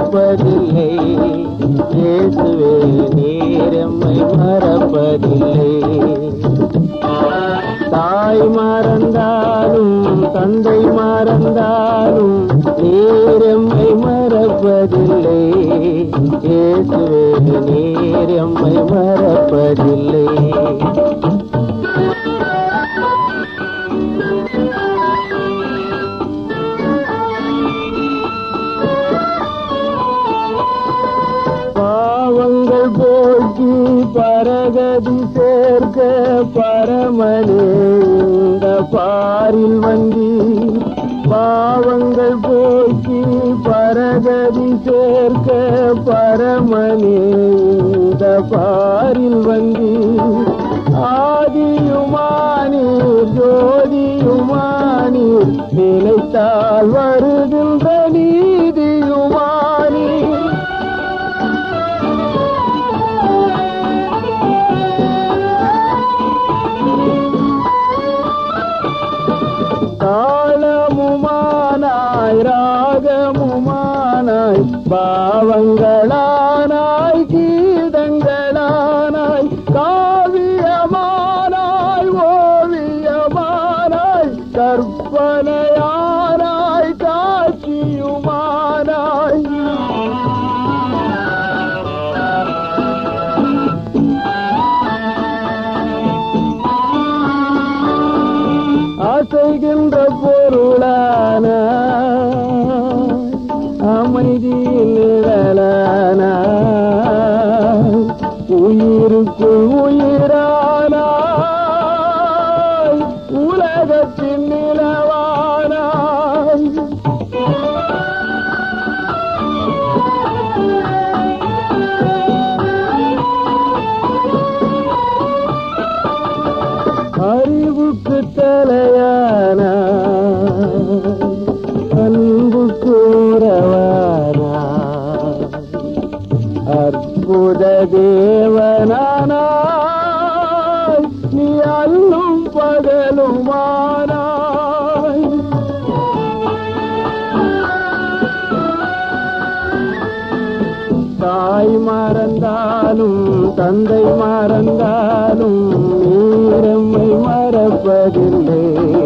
மறப்பதில்லை இயேசுவே நீரம்மை மறப்பதில்லை தாய் மறந்தாலும் தந்தை மறந்தாலும் நீரம்மை மறப்பதில்லை இயேசுவே நீரம்மை மறப்பதில்லை பாவங்கள் போக்கி பரகதி சேர்க்க பரமனே இந்த பாரில் வந்தி பாவங்கள் போக்கி பரகதி சேர்க்க பரமனே இந்த பாரில் வந்தி ஆதியுமானீர் ஜோதியுமானீர் நினைத்தால் வருகின்ற நீதியுமானீர் தாளமுமானாய் ராகமுமானாய் பாவங்களானாய் கீதங்களானாய் காவியமானாய் ஓவியமானாய் கற்பனையானாய் காட்சியுமானாய் அசைகின்ற பொருளான அமைதியில் நிழலான உயிருக்குள் உயிரான உலகத்தின் நிலவான அறிவுக்கு தலையான அன்புக்கு உறவான அற்புத தேவனான நீ அல்லும் பகலுமானாய் தாய் மறந்தாலும் தந்தை மறந்தாலும் நீரம்மை மறப்பதில்லை